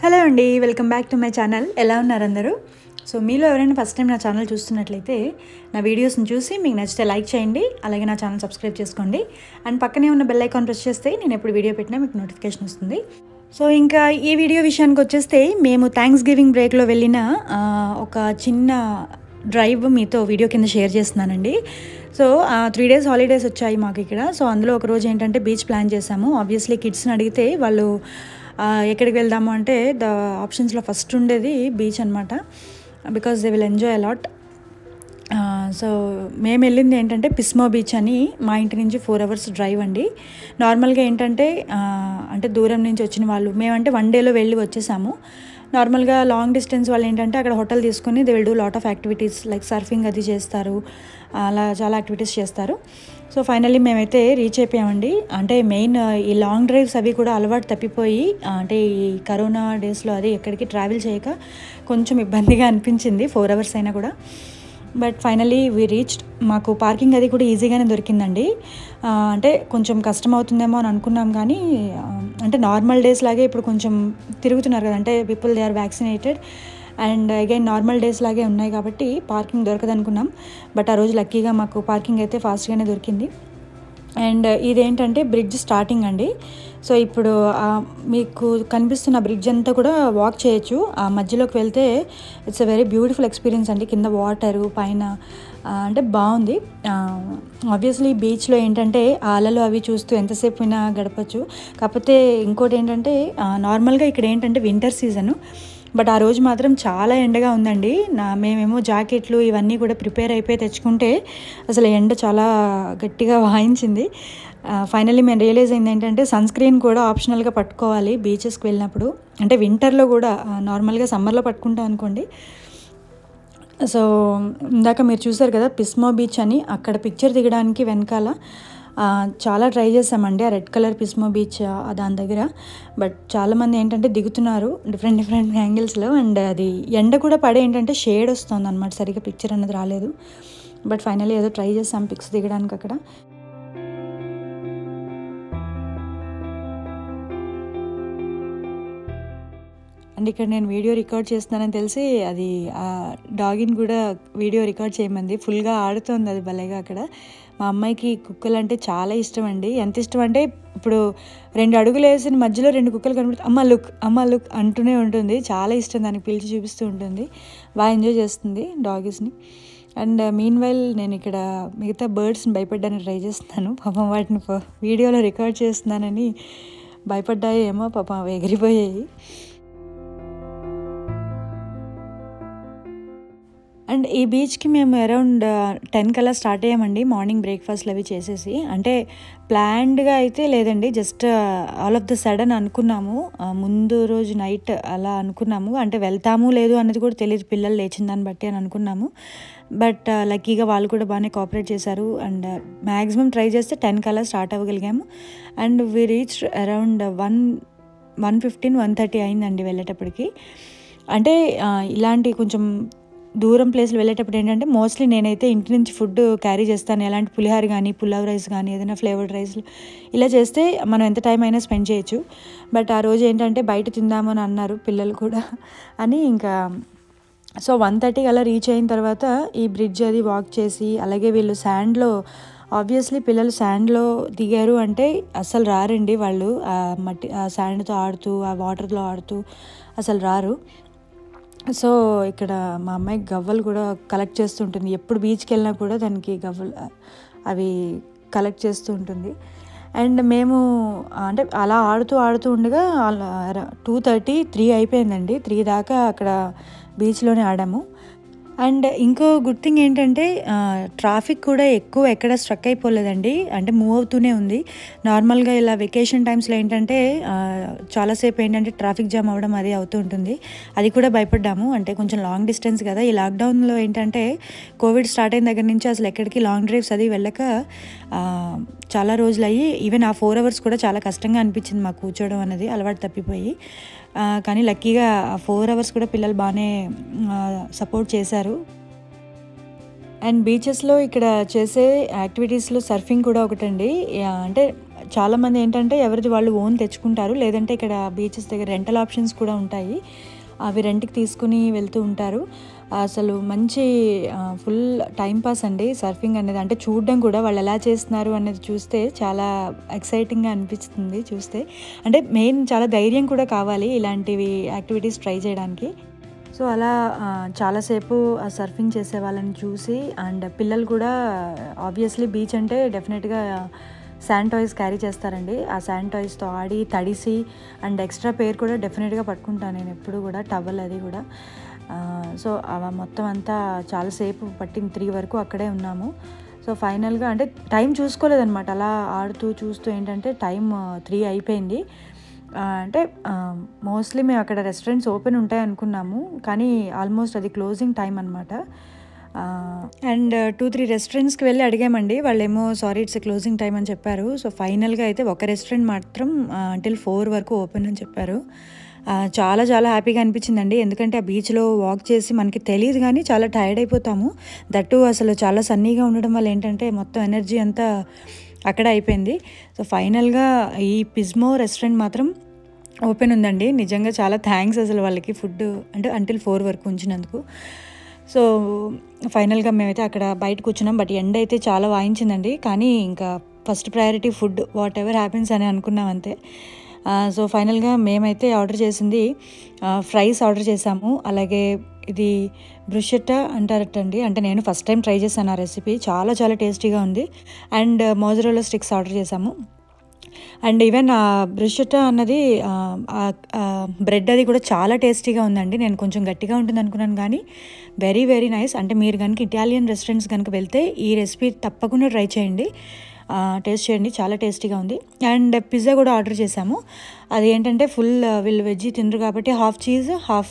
hello అండి welcome back to my channel ఎలా ఉన్నారు అందరూ సో మీలో ఎవరైనా ఫస్ట్ టైం నా ఛానల్ చూస్తున్నట్లయితే నా వీడియోస్ని చూసి మీకు నచ్చితే లైక్ చేయండి అలాగే నా ఛానల్ సబ్స్క్రైబ్ చేసుకోండి అండ్ పక్కనే ఉన్న బెల్ ఐకాన్ ప్రెస్ చేస్తే నేను ఎప్పుడు వీడియో పెట్టినా మీకు నోటిఫికేషన్ వస్తుంది సో ఇంకా ఈ వీడియో విషయానికి వచ్చేస్తే మేము థ్యాంక్స్ గివింగ్ బ్రేక్లో వెళ్ళిన ఆ, ఒక చిన్న డ్రైవ్ మీతో వీడియో కింద షేర్ చేస్తున్నానండి సో త్రీ డేస్ హాలిడేస్ వచ్చాయి మాకు ఇక్కడ సో అందులో ఒక రోజు ఏంటంటే బీచ్ ప్లాన్ చేసాము ఆబ్వియస్లీ కిడ్స్ని అడిగితే వాళ్ళు ఆ, ఎక్కడికి వెళ్దాము అంటే ద ఆప్షన్స్లో ఫస్ట్ ఉండేది బీచ్ అనమాట because they will enjoy a lot so మేము వెళ్ళింది ఏంటంటే పిస్మో బీచ్ అని మా ఇంటి నుంచి ఫోర్ అవర్స్ డ్రైవ్ అండి నార్మల్గా ఏంటంటే ఆ, అంటే దూరం నుంచి వచ్చిన వాళ్ళు మేమంటే వన్ డేలో వెళ్ళి వచ్చేసాము నార్మల్గా లాంగ్ డిస్టెన్స్ వాళ్ళు ఏంటంటే అక్కడ హోటల్ తీసుకుని they will do lot of activities like surfing అది చేస్తారు అలా చాలా యాక్టివిటీస్ చేస్తారు సో ఫైనల్లీ మేమైతే రీచ్ అయిపోయామండి అంటే మెయిన్ ఈ లాంగ్ డ్రైవ్స్ అవి కూడా అలవాటు తప్పిపోయి ఆ, అంటే ఈ కరోనా డేస్లో అది ఎక్కడికి ట్రావెల్ చేయక కొంచెం ఇబ్బందిగా అనిపించింది ఫోర్ అవర్స్ అయినా కూడా బట్ ఫైనలీ వీ రీచ్డ్ మాకు పార్కింగ్ అది కూడా ఈజీగానే దొరికిందండి ఆ, అంటే కొంచెం కష్టం అవుతుందేమో అని అనుకున్నాం కానీ ఆ, అంటే నార్మల్ డేస్ లాగే ఇప్పుడు కొంచెం తిరుగుతున్నారు కదా అంటే people they are vaccinated and again normal days లాగే ఉన్నాయి కాబట్టి పార్కింగ్ దొరకదు అనుకున్నాం బట్ ఆ రోజు లక్కీగా మాకు పార్కింగ్ అయితే ఫాస్ట్గానే దొరికింది అండ్ ఇదేంటంటే బ్రిడ్జ్ స్టార్టింగ్ అండి సో ఇప్పుడు ఆ మీకు కనిపిస్తున్న బ్రిడ్జ్ అంతా కూడా వాక్ చేయొచ్చు ఆ మధ్యలోకి వెళ్తే it's a very beautiful experience అండి కింద వాటరు పైన ఆ, అంటే బాగుంది ఆబ్వియస్లీ బీచ్లో ఏంటంటే ఆ అలలు అవి చూస్తూ ఎంతసేపు అయినా గడపచ్చు కాకపోతే ఇంకోటి ఏంటంటే నార్మల్గా ఇక్కడ ఏంటంటే వింటర్ సీజను బట్ ఆ రోజు మాత్రం చాలా ఎండగా ఉందండి నా మేమేమో జాకెట్లు ఇవన్నీ కూడా ప్రిపేర్ అయిపోయి తెచ్చుకుంటే అసలు ఎండ చాలా గట్టిగా వాయించింది ఫైనల్లీ మేము రియలైజ్ అయింది ఏంటంటే సన్ స్క్రీన్ కూడా ఆప్షనల్గా పట్టుకోవాలి బీచెస్కి వెళ్ళినప్పుడు అంటే వింటర్లో కూడా నార్మల్గా సమ్మర్లో పట్టుకుంటాం అనుకోండి సో ఇందాక మీరు చూసారు కదా పిస్మో బీచ్ అని అక్కడ పిక్చర్ దిగడానికి వెనకాల ఆ, చాలా ట్రై చేసామండి ఆ రెడ్ కలర్ పిస్మో బీచ్ ఆ, దాని దగ్గర బట్ చాలామంది ఏంటంటే దిగుతున్నారు డిఫరెంట్ డిఫరెంట్ యాంగిల్స్లో అండ్ అది ఎండ కూడా పడే ఏంటంటే షేడ్ వస్తుంది అనమాట సరిగ్గా పిక్చర్ అనేది రాలేదు బట్ ఫైనల్లీ ఏదో ట్రై చేసాం పిక్స్ దిగడానికి అక్కడ అండ్ ఇక్కడ నేను వీడియో రికార్డ్ చేస్తున్నానని తెలిసి అది ఆ డాగిన్ కూడా వీడియో రికార్డ్ చేయమంది ఫుల్గా ఆడుతోంది అది భలేగా అక్కడ మా అమ్మాయికి కుక్కలు అంటే చాలా ఇష్టం అండి ఎంత ఇష్టం అంటే ఇప్పుడు రెండు అడుగులు వేసిన మధ్యలో రెండు కుక్కలు కనబడితే అమ్మ లుక్ అమ్మ లుక్ అంటూనే ఉంటుంది చాలా ఇష్టం దానికి పిలిచి చూపిస్తూ ఉంటుంది బాగా ఎంజాయ్ చేస్తుంది డాగీస్ని అండ్ మీన్ వైల్ నేను ఇక్కడ మిగతా బర్డ్స్ని భయపడడానికి ట్రై చేస్తున్నాను పాపం వాటిని ప- వీడియోలో రికార్డ్ చేస్తున్నానని భయపడ్డాయి ఏమో పాపం అవి ఎగిరిపోయాయి అండ్ ఈ బీచ్కి మేము అరౌండ్ టెన్ కల్లా స్టార్ట్ అయ్యామండి మార్నింగ్ బ్రేక్ఫాస్ట్లు అవి చేసేసి అంటే ప్లాన్డ్గా అయితే లేదండి just all of the sudden అనుకున్నాము ఆ, ముందు రోజు నైట్ అలా అనుకున్నాము అంటే వెళ్తాము లేదు అన్నది కూడా తెలియదు పిల్లలు లేచిన దాన్ని బట్టి అని అనుకున్నాము బట్ లక్కీగా వాళ్ళు కూడా బాగానే కోఆపరేట్ చేశారు అండ్ మ్యాక్సిమం ట్రై చేస్తే టెన్ కల్లా స్టార్ట్ అవ్వగలిగాము and we reach around one one fifteen one thirty అయిందండి వెళ్ళేటప్పటికి అంటే ఆ, ఇలాంటి కొంచెం దూరం ప్లేస్లు వెళ్ళేటప్పుడు ఏంటంటే మోస్ట్లీ నేనైతే ఇంటి నుంచి ఫుడ్ క్యారీ చేస్తాను ఎలాంటి పులిహార కానీ పులావ్ రైస్ కానీ ఏదైనా ఫ్లేవర్డ్ రైస్ ఇలా చేస్తే మనం ఎంత టైం అయినా స్పెండ్ చేయొచ్చు బట్ ఆ రోజు ఏంటంటే బయట తిందామని అన్నారు పిల్లలు కూడా అని ఇంకా సో వన్ థర్టీకి అలా రీచ్ అయిన తర్వాత ఈ బ్రిడ్జ్ అది వాక్ చేసి అలాగే వీళ్ళు శాండ్లో ఆబ్వియస్లీ పిల్లలు శాండ్లో దిగారు అంటే అసలు రారండి వాళ్ళు ఆ మట్టి ఆ శాండ్తో ఆడుతూ ఆ వాటర్లో ఆడుతూ అసలు రారు సో ఇక్కడ మా అమ్మాయి గవ్వలు కూడా కలెక్ట్ చేస్తుంటుంది ఎప్పుడు బీచ్కి వెళ్ళినా కూడా దానికి గవ్వలు అవి కలెక్ట్ చేస్తూ ఉంటుంది అండ్ మేము అంటే అలా ఆడుతూ ఆడుతూ ఉండగా టూ థర్టీ త్రీ అయిపోయిందండి త్రీ దాకా అక్కడ బీచ్లోనే ఆడాము అండ్ ఇంకో గుడ్ థింగ్ ఏంటంటే ట్రాఫిక్ కూడా ఎక్కువ ఎక్కడ స్ట్రక్ అయిపోలేదండి అంటే మూవ్ అవుతూనే ఉంది నార్మల్గా ఇలా వెకేషన్ టైమ్స్లో ఏంటంటే ఆ, చాలాసేపు ఏంటంటే ట్రాఫిక్ జామ్ అవ్వడం అది అవుతూ ఉంటుంది అది కూడా భయపడ్డాము అంటే కొంచెం లాంగ్ డిస్టెన్స్ కదా ఈ లాక్డౌన్లో ఏంటంటే కోవిడ్ స్టార్ట్ అయిన దగ్గర నుంచి అసలు ఎక్కడికి లాంగ్ డ్రైవ్స్ అది వెళ్ళక ఆ, చాలా రోజులు అయ్యి ఈవెన్ ఆ ఫోర్ అవర్స్ కూడా చాలా కష్టంగా అనిపించింది మాకు కూర్చోవడం అనేది అలవాటు తప్పిపోయి ఆ, కానీ లక్కీగా ఆ ఫోర్ అవర్స్ కూడా పిల్లలు బాగానే సపోర్ట్ చేశారు అండ్ బీచెస్లో ఇక్కడ చేసే యాక్టివిటీస్లో సర్ఫింగ్ కూడా ఒకటండి యా, అంటే చాలామంది ఏంటంటే ఎవరిది వాళ్ళు ఓన్ తెచ్చుకుంటారు లేదంటే ఇక్కడ బీచెస్ దగ్గర రెంటల్ ఆప్షన్స్ కూడా ఉంటాయి అవి రెంట్కి తీసుకుని వెళ్తూ ఉంటారు అసలు మంచి ఫుల్ టైం పాస్ అండి సర్ఫింగ్ అనేది అంటే చూడడం కూడా వాళ్ళు ఎలా చేస్తున్నారు అనేది చూస్తే చాలా ఎక్సైటింగ్గా అనిపిస్తుంది చూస్తే అంటే మెయిన్ చాలా ధైర్యం కూడా కావాలి ఇలాంటివి యాక్టివిటీస్ ట్రై చేయడానికి సో అలా ఆ, చాలాసేపు ఆ సర్ఫింగ్ చేసే వాళ్ళని చూసి అండ్ పిల్లలు కూడా ఆబ్వియస్లీ బీచ్ అంటే డెఫినెట్గా శాండ్ టాయ్స్ క్యారీ చేస్తారండి ఆ శాండ్ టాయ్స్తో ఆడి తడిసి అండ్ ఎక్స్ట్రా పేర్ కూడా డెఫినెట్గా పట్టుకుంటాను నేను ఎప్పుడు కూడా టవల్ అది కూడా ఆ, సో అవ మొత్తం అంతా చాలాసేపు పట్టింది త్రీ వరకు అక్కడే ఉన్నాము సో ఫైనల్గా అంటే టైం చూసుకోలేదన్నమాట అలా ఆడుతూ చూస్తూ ఏంటంటే టైం త్రీ అయిపోయింది ఆ, అంటే మోస్ట్లీ మేము అక్కడ రెస్టారెంట్స్ ఓపెన్ ఉంటాయి అనుకున్నాము కానీ ఆల్మోస్ట్ అది క్లోజింగ్ టైం అనమాట అండ్ టూ త్రీ రెస్టారెంట్స్కి వెళ్ళి అడిగామండి వాళ్ళేమో సారీ ఇట్స్ క్లోజింగ్ టైం అని చెప్పారు సో ఫైనల్గా అయితే ఒక రెస్టారెంట్ మాత్రం అంటిల్ ఫోర్ వరకు ఓపెన్ అని చెప్పారు ఆ, చాలా చాలా హ్యాపీగా అనిపించిందండి ఎందుకంటే ఆ బీచ్లో వాక్ చేసి మనకి తెలియదు కానీ చాలా టైర్డ్ అయిపోతాము దట్టు అసలు చాలా సన్నీగా ఉండడం వల్ల ఏంటంటే మొత్తం ఎనర్జీ అంతా అక్కడ అయిపోయింది సో ఫైనల్గా ఈ పిజ్మో రెస్టారెంట్ మాత్రం ఓపెన్ ఉందండి నిజంగా చాలా థ్యాంక్స్ అసలు వాళ్ళకి ఫుడ్ అంటే అంటిల్ ఫోర్ వరకు ఉంచినందుకు సో ఫైనల్గా మేమైతే అక్కడ బయట కూర్చున్నాం బట్ ఎండ అయితే చాలా వాయించిందండి కానీ ఇంకా first priority food whatever happens అని అనుకున్నాం అంతే ఆ, సో ఫైనల్గా మేమైతే ఆర్డర్ చేసింది ఆ, ఫ్రైస్ ఆర్డర్ చేసాము అలాగే ఇది బ్రుషెట్ట అంటారటండి అంటే నేను ఫస్ట్ టైం ట్రై చేశాను ఆ రెసిపీ చాలా చాలా టేస్టీగా ఉంది అండ్ మోజరోలో స్టిక్స్ ఆర్డర్ చేసాము అండ్ ఈవెన్ ఆ బ్రుషెటా అన్నది బ్రెడ్ అది కూడా చాలా టేస్టీగా ఉందండి నేను కొంచెం గట్టిగా ఉంటుంది అనుకున్నాను కానీ వెరీ వెరీ నైస్ అంటే మీరు కనుక ఇటాలియన్ రెస్టారెంట్స్ కనుక వెళ్తే ఈ రెసిపీ తప్పకుండా ట్రై చేయండి టేస్ట్ చేయండి చాలా టేస్టీగా ఉంది అండ్ పిజ్జా కూడా ఆర్డర్ చేసాము అది ఏంటంటే ఫుల్ వీళ్ళు వెజ్ తినరు కాబట్టి హాఫ్ చీజ్ హాఫ్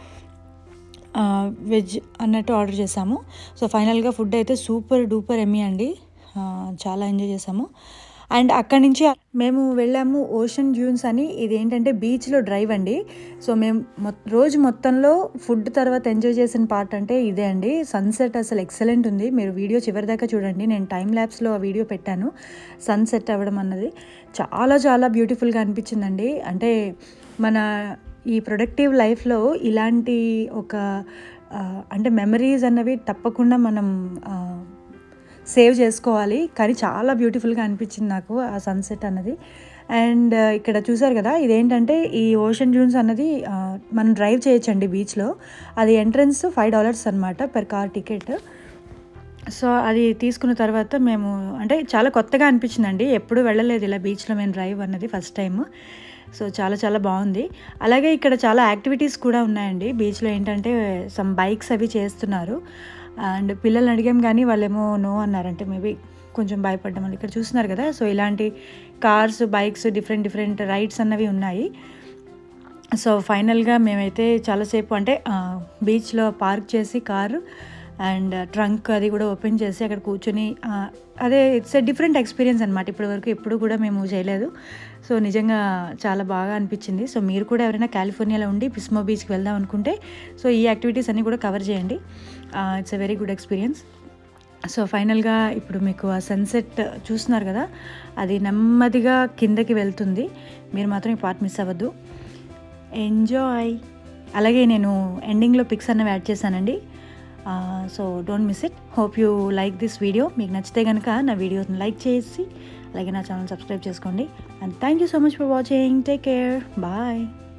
వెజ్ అన్నట్టు ఆర్డర్ చేసాము సో ఫైనల్గా ఫుడ్ అయితే సూపర్ డూపర్ ఎమ్మీ అండి ఆ, చాలా ఎంజాయ్ చేసాము అండ్ అక్కడి నుంచి మేము వెళ్ళాము ఓషన్ డ్యూన్స్ అని ఇది ఏంటంటే బీచ్లో డ్రైవ్ అండి సో మేము మొ రోజు మొత్తంలో ఫుడ్ తర్వాత ఎంజాయ్ చేసిన పార్ట్ అంటే ఇదే అండి సన్సెట్ అసలు ఎక్సలెంట్ ఉంది మీరు వీడియో చివరి దాకా చూడండి నేను టైం ల్యాబ్స్లో ఆ వీడియో పెట్టాను సన్సెట్ అవ్వడం అన్నది చాలా చాలా బ్యూటిఫుల్గా అనిపించిందండి అంటే మన ఈ ప్రొడక్టివ్ లైఫ్లో ఇలాంటి ఒక ఆ, అంటే మెమరీస్ అన్నవి తప్పకుండా మనం ఆ, సేవ్ చేసుకోవాలి కానీ చాలా బ్యూటిఫుల్గా అనిపించింది నాకు ఆ సన్సెట్ అన్నది అండ్ ఇక్కడ చూసారు కదా ఇదేంటంటే ఈ ఓషన్ డ్యూన్స్ అన్నది ఆ, మనం డ్రైవ్ చేయొచ్చండి బీచ్లో అది ఎంట్రన్స్ ఫైవ్ డాలర్స్ అనమాట పెర్ కార్ టికెట్ సో అది తీసుకున్న తర్వాత మేము అంటే చాలా కొత్తగా అనిపించిందండి ఎప్పుడు వెళ్ళలేదు ఇలా బీచ్లో మేము డ్రైవ్ అన్నది ఫస్ట్ టైం సో చాలా చాలా బాగుంది అలాగే ఇక్కడ చాలా యాక్టివిటీస్ కూడా ఉన్నాయండి బీచ్లో ఏంటంటే సమ్ బైక్స్ అవి చేస్తున్నారు అండ్ పిల్లల్ని అడిగాం కానీ వాళ్ళేమో నో అన్నారంటే మేబీ కొంచెం భయపడ్డం వల్ల ఇక్కడ చూస్తున్నారు కదా సో ఇలాంటి cars bikes different different rides అన్నవి ఉన్నాయి సో ఫైనల్గా మేమైతే చాలాసేపు అంటే ఆ, బీచ్లో పార్క్ చేసి కారు అండ్ ట్రంక్ అది కూడా ఓపెన్ చేసి అక్కడ కూర్చొని ఆ, అదే ఇట్స్ ఎ డిఫరెంట్ ఎక్స్పీరియన్స్ అనమాట ఇప్పటివరకు ఎప్పుడు కూడా మేము చేయలేదు సో నిజంగా చాలా బాగా అనిపించింది సో మీరు కూడా ఎవరైనా కాలిఫోర్నియాలో ఉండి పిస్మో బీచ్కి వెళ్దాం అనుకుంటే సో ఈ యాక్టివిటీస్ అన్నీ కూడా కవర్ చేయండి it's a very good experience so ఫైనల్గా ఇప్పుడు మీకు ఆ సన్సెట్ చూస్తున్నారు కదా అది నెమ్మదిగా కిందకి వెళ్తుంది మీరు మాత్రం ఈ పార్ట్ మిస్ అవ్వద్దు ఎంజాయ్ అలాగే నేను ఎండింగ్లో పిక్స్ అన్నవి యాడ్ చేశానండి so don't miss it hope you like this video మీకు నచ్చితే కనుక నా వీడియోని లైక్ చేసి అలాగే నా ఛానల్ సబ్స్క్రైబ్ చేసుకోండి and thank you so much for watching take care bye